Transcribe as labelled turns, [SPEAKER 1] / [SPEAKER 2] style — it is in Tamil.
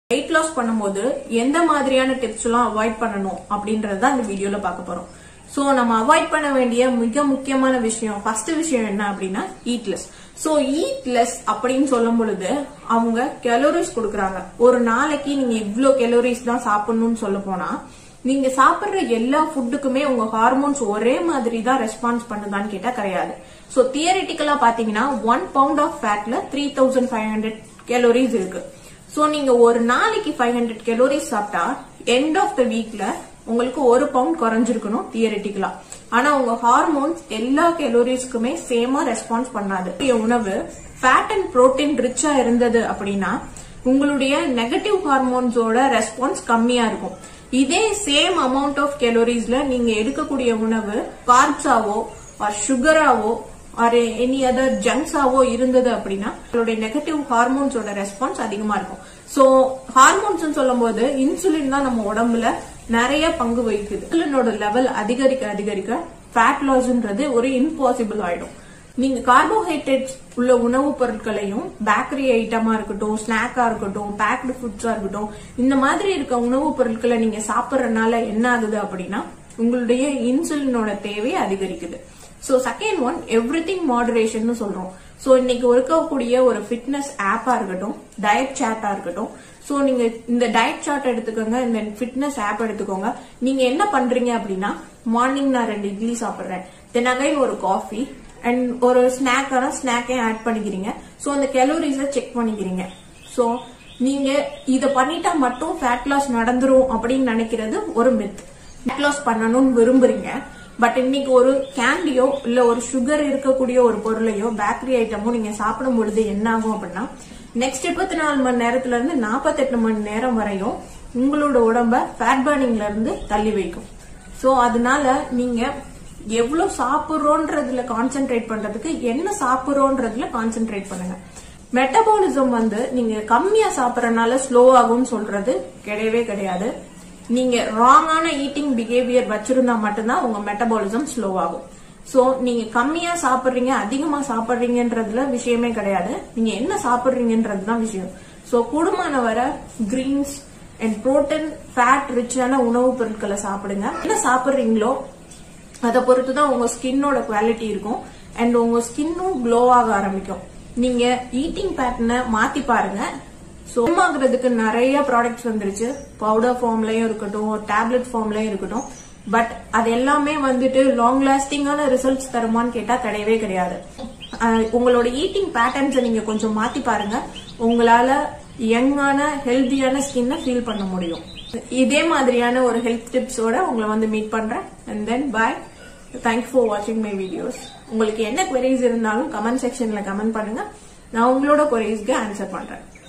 [SPEAKER 1] வெயிட் லாஸ் பண்ணும்போது எந்த மாதிரியான டிப்ஸ் எல்லாம் அவாய்ட் பண்ணணும் அப்படின்றது தான் இந்த வீடியோல பார்க்க போறோம் சோ நம்ம அவாய்ட் பண்ண வேண்டிய மிக முக்கியமான விஷயம் ஃபர்ஸ்ட் விஷயம் என்ன அப்படின்னா ஈட்லெஸ் சோ ஈட்லெஸ் அப்படின்னு சொல்லும் பொழுது அவங்க கலோரிஸ் கொடுக்கறாங்க ஒரு நாளைக்கு நீங்க இவ்ளோ கலோரிஸ் தான் சாப்பிடணும்னு சொல்ல போனா நீங்க சாப்பிடுற எல்லா ஃபுட்டுக்குமே உங்க ஹார்மோன்ஸ் ஒரே மாதிரி தான் ரெஸ்பான்ஸ் பண்ணுதான்னு கேட்டா கிடையாது சோ தியரிட்டிக்கலா பாத்தீங்கன்னா ஒன் பவுண்ட் ஆஃப் ஃபேட்ல three thousand five hundred calories இருக்கு சோ நீங்க ஒரு நாளைக்கு ஃபைவ் ஹண்ட்ரட் கலோரிஸ் சாப்பிட்டா எண்ட் ஆஃப் த வீக்ல உங்களுக்கு ஒரு பவுண்ட் குறைஞ்சிருக்கணும் தியரிட்டிக்கலா ஆனா உங்க ஹார்மோன்ஸ் எல்லா கலோரிஸ்க்குமே சேமா ரெஸ்பான்ஸ் பண்ணாது உங்களுடைய உணவு ஃபேட் அண்ட் புரோட்டீன் ரிச்சா இருந்தது அப்படின்னா உங்களுடைய நெகட்டிவ் ஹார்மோன்ஸோட ரெஸ்பான்ஸ் கம்மியா இருக்கும் இதே சேம் அமௌண்ட் ஆஃப் கலோரிஸ்ல நீங்க எடுக்கக்கூடிய உணவு கார்ப்ஸாவோ சுகராவோ ஆர் எனி அதர் ஜங்க்ஸாவோ இருந்தது அப்படின்னா உங்களுடைய நெகட்டிவ் ஹார்மோன்ஸோட ரெஸ்பான்ஸ் அதிகமா இருக்கும் சோ ஹார்மோன்ஸ் சொல்லும் போது இன்சுலின் தான் நம்ம உடம்புல நிறைய பங்கு வகிக்குது இன்சுலினோட லெவல் அதிகரிக்க அதிகரிக்க ஃபேட் லாஸ்ன்றது ஒரு இம்பாசிபிள் ஆயிடும் நீங்க கார்போஹைட்ரேட்ஸ் உள்ள உணவுப் பொருட்களையும் பேக்கரி ஐட்டமா இருக்கட்டும் ஸ்நாக்கா இருக்கட்டும் பேக்டு ஃபுட்ஸா இருக்கட்டும் இந்த மாதிரி இருக்க உணவுப் பொருட்களை நீங்க சாப்பிடறதுனால என்ன ஆகுது அப்படின்னா உங்களுடைய இன்சுலினோட தேவை அதிகரிக்குது so second one everything moderation சொல்றோம் சோ இன்னைக்கு இருக்கக்கூடிய ஒரு ஃபிட்னஸ் ஆப்பா இருக்கட்டும் டயட் சார்ட்டா இருக்கட்டும் சோ நீங்க இந்த டயட் சார்ட் எடுத்துக்கோங்க இந்த ஃபிட்னஸ் ஆப் எடுத்துக்கோங்க நீங்க என்ன பண்றீங்க அப்படின்னா மார்னிங் நான் ரெண்டு இட்லி சாப்பிடுறேன் தென் அகைன் ஒரு காஃபி அண்ட் ஒரு ஸ்நாக்கான ஸ்நாக்கையும் ஆட் பண்ணிக்கிறீங்க சோ அந்த கலோரிஸ செக் பண்ணிக்கிறீங்க சோ நீங்க இத பண்ணிட்டா மட்டும் ஃபேட் லாஸ் நடந்துரும் அப்படின்னு நினைக்கிறது ஒரு மித் ஃபேட் லாஸ் பண்ணணும்னு விரும்புறீங்க பட் இன்னைக்கு ஒரு கேண்டியோ இல்ல ஒரு சுகர் இருக்கக்கூடிய ஒரு பொருளையோ பேக்கரி ஐட்டமோ நீங்க சாப்பிடும் பொழுது என்ன ஆகும் அப்படின்னா நெக்ஸ்ட் இருபத்தி நாலு மணி நேரத்துல இருந்து நாற்பத்தெட்டு மணி நேரம் வரையும் உங்களோட உடம்ப ஃபேட் பர்னிங்ல இருந்து தள்ளி வைக்கும் சோ அதனால நீங்க எவ்வளவு சாப்பிடுறோன்றதுல கான்சென்ட்ரேட் பண்றதுக்கு என்ன சாப்பிடுறோன்றதுல கான்சென்ட்ரேட் பண்ணுங்க மெட்டபாலிசம் வந்து நீங்க கம்மியா சாப்பிடறனால ஸ்லோ ஆகும்னு சொல்றது கிடையவே கிடையாது நீங்க ராங்கான ஈட்டிங் பிஹேவியர் வச்சிருந்தா மட்டும்தான் உங்க மெட்டபாலிசம் ஸ்லோ ஆகும் சோ நீங்க கம்மியா சாப்பிடுறீங்க அதிகமா சாப்பிடுறீங்கன்றதுல விஷயமே கிடையாது நீங்க என்ன சாப்பிடுறீங்கன்றது தான் விஷயம் சோ கூடுமான வர கிரீன்ஸ் அண்ட் புரோட்டீன் ஃபேட் ரிச்சான உணவுப் பொருட்களை சாப்பிடுங்க என்ன சாப்பிடுறீங்களோ அதை பொறுத்து தான் உங்க ஸ்கின்னோட குவாலிட்டி இருக்கும் அண்ட் உங்க ஸ்கின்னும் க்ளோ ஆக ஆரம்பிக்கும் நீங்க ஈட்டிங் பேட்டர்னை மாத்தி பாருங்க ஆகிறதுக்கு நிறைய ப்ராடக்ட்ஸ் வந்துருச்சு பவுடர் ஃபார்ம்லயும் இருக்கட்டும் டேப்லெட் ஃபார்ம்லயும் இருக்கட்டும் பட் அது எல்லாமே வந்துட்டு லாங் லாஸ்டிங்கான ரிசல்ட்ஸ் தருமான்னு கேட்டா கிடையவே கிடையாது அஹ் உங்களோட ஈட்டிங் பேட்டர்ன்ஸை நீங்க கொஞ்சம் மாத்தி பாருங்க உங்களால யங்கான ஹெல்தியான ஸ்கின்னை ஃபீல் பண்ண முடியும் இதே மாதிரியான ஒரு ஹெல்த் டிப்ஸோட உங்களை வந்து மீட் பண்றேன் and then bye thank you for வாட்சிங் மை வீடியோஸ் உங்களுக்கு என்ன queries இருந்தாலும் கமெண்ட் செக்ஷன்ல கமெண்ட் பண்ணுங்க நான் உங்களோட queriesக்கு ஆன்சர் பண்றேன்